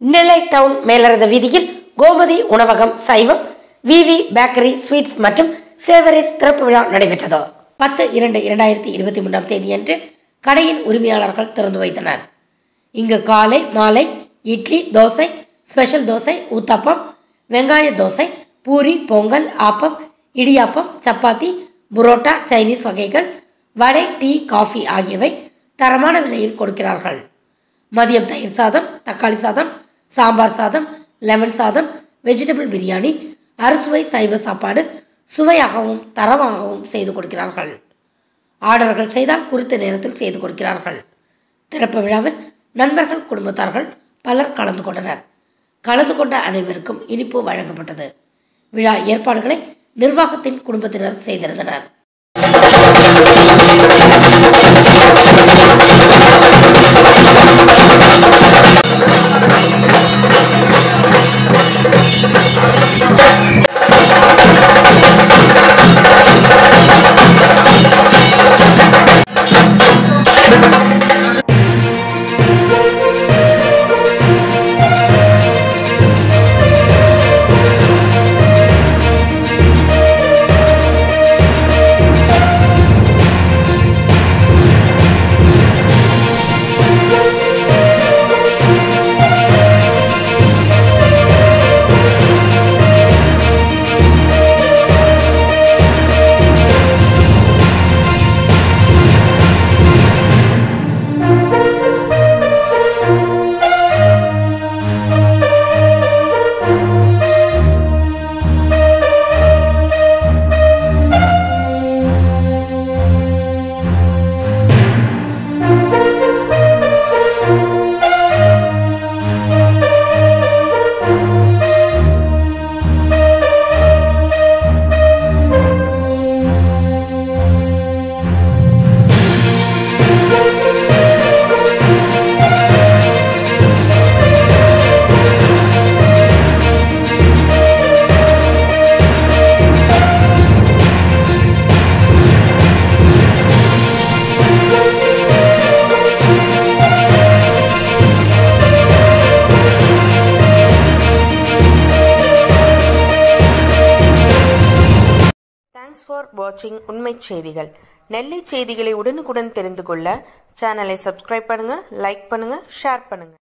நெல்லை down மேலரத வீதியில் கோமதி உணவகம் சைவம் விவி பேக்கரி ஸ்வீட்ஸ் மற்றும் சேவரேஸ் திறப்பு விழா நடைபெற்றது பத்து இரண்டு இரண்டாயிரத்தி இருபத்தி மூன்றாம் தேதியன்று கடையின் உரிமையாளர்கள் திறந்து வைத்தனர் இங்கு காலை மாலை இட்லி தோசை ஸ்பெஷல் தோசை ஊத்தப்பம் வெங்காய தோசை பூரி பொங்கல் ஆப்பம் இடியாப்பம் சப்பாத்தி புரோட்டா சைனீஸ் வகைகள் வடை டீ காஃபி ஆகியவை தரமான விலையில் கொடுக்கிறார்கள் மதியம் தயிர் சாதம் தக்காளி சாதம் சாம்பார் சாதம் லெமன் சாதம் வெஜிடபிள் பிரியாணி அறுசுவை சைவ சாப்பாடு சுவையாகவும் தரமாகவும் செய்து கொடுக்கிறார்கள் ஆர்டர்கள் செய்தால் குறித்த நேரத்தில் செய்து கொடுக்கிறார்கள் திறப்பு விழாவில் நண்பர்கள் குடும்பத்தார்கள் பலர் கலந்து கொண்டனர் கலந்து கொண்ட அனைவருக்கும் இனிப்பு வழங்கப்பட்டது விழா ஏற்பாடுகளை நிர்வாகத்தின் குடும்பத்தினர் செய்திருந்தனர் தேங்க்ஸ் ஃபார் வாட்சிங் உண்மை செய்திகள் நெல்லை செய்திகளை உடனுக்குடன் தெரிந்து கொள்ள சேனலை சப்ஸ்கிரைப் பண்ணுங்க லைக் பண்ணுங்க ஷேர் பண்ணுங்க